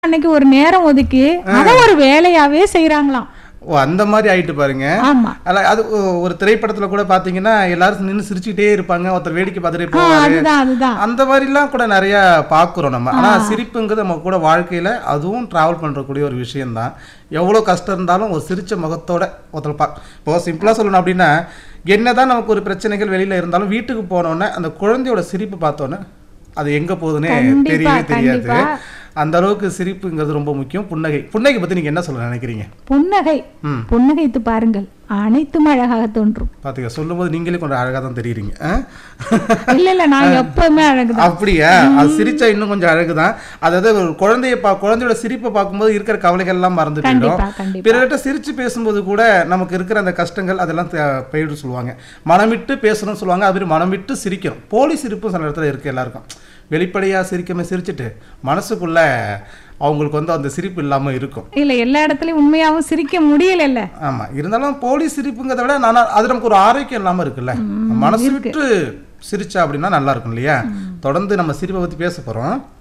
அன்னைக்கு ஒரு நேரம் ஒதுக்கி அத ஒரு வேலையாவே செய்யறாங்களாம் ஓ அந்த மாதிரி ஆயிட்டு பாருங்க ஆமா அல்ல அது ஒ- ஒரு திரைப்படத்துல கூட பாத்தீங்கன்னா எல்லாரும் நின்று சிரிச்சுக்கிட்டே இருப்பாங்க ஒருத்தர் வேடிக்கை பார்த்துட்டே ஆ, போவாரு அதுதான் அதுதான் அந்த மாதிரிலாம் கூட நிறைய பார்க்குறோம் நம்ம ஆனா சிரிப்புங்கிறது நம்ம கூட வாழ்க்கையில அதுவும் டிராவல் பண்றக்கூடிய ஒரு விஷயம்தான் எவ்வளோ கஷ்டம் இருந்தாலும் ஒரு சிரிச்ச முகத்தோட ஒருத்தர் பா இப்போ சிம்பிளா சொல்லணும் அப்படின்னா என்னதான் நமக்கு ஒரு பிரச்சனைகள் வெளியில இருந்தாலும் வீட்டுக்கு போனோன்னே அந்த குழந்தையோட சிரிப்பு பார்த்தோன்னே அது எங்க போகுதுன்னே கண்டிப்பா, தெரியவே தெரியாது கண்டிப்பா. அந்த அளவுக்கு சிரிப்புங்கிறது ரொம்ப முக்கியம் புன்னகை புன்னகை பத்தி நீங்க என்ன சொல்ல நினைக்கிறீங்க புன்னகை ம் புன்னகைத்து பாருங்கள் அனைத்தும் அழகாக தோன்றும் பாத்தீங்க சொல்லும்போது நீங்களே கொஞ்சம் அழகா தான் தெரியுறீங்க ஆ? இல்ல இல்ல நான் எப்பவுமே அழகுதான் அப்படியா அது சிரிச்சா இன்னும் கொஞ்சம் அழகுதான் அதாவது ஒரு குழந்தைய பா குழந்தையோட சிரிப்பை பார்க்கும்போது இருக்கிற கவலைகள் எல்லாம் மறந்து போயிடும் கண்டிப்பா கண்டிப்பா பிறர்கிட்ட சிரிச்சு பேசும்போது கூட நமக்கு இருக்கிற அந்த கஷ்டங்கள் அதெல்லாம் தே- போயிடும் சொல்லுவாங்க மனமிட்டு பேசணும்னு சொல்லுவாங்க அது மாதிரி மனமிட்டு சிரிக்கணும் போலி சிரிப்பு சில இடத்துல இருக்கு எல்லாருக்கும் வெளிப்படையா சிரிக்காம சிரிச்சிட்டு மனசுக்குள்ள அவங்களுக்கு வந்து அந்த சிரிப்பு இல்லாம இருக்கும் இல்ல எல்லா இடத்துலயும் உண்மையாவும் சிரிக்க முடியல ஆமா இருந்தாலும் போலி சிரிப்புங்கிறத விட நான் அது நமக்கு ஒரு ஆரோக்கியம் இல்லாம இருக்குல்ல மனசு விட்டு சிரிச்சா அப்படின்னா நல்லா இருக்கும் இல்லையா தொடர்ந்து நம்ம சிரிப்பை பத்தி பேச போறோம்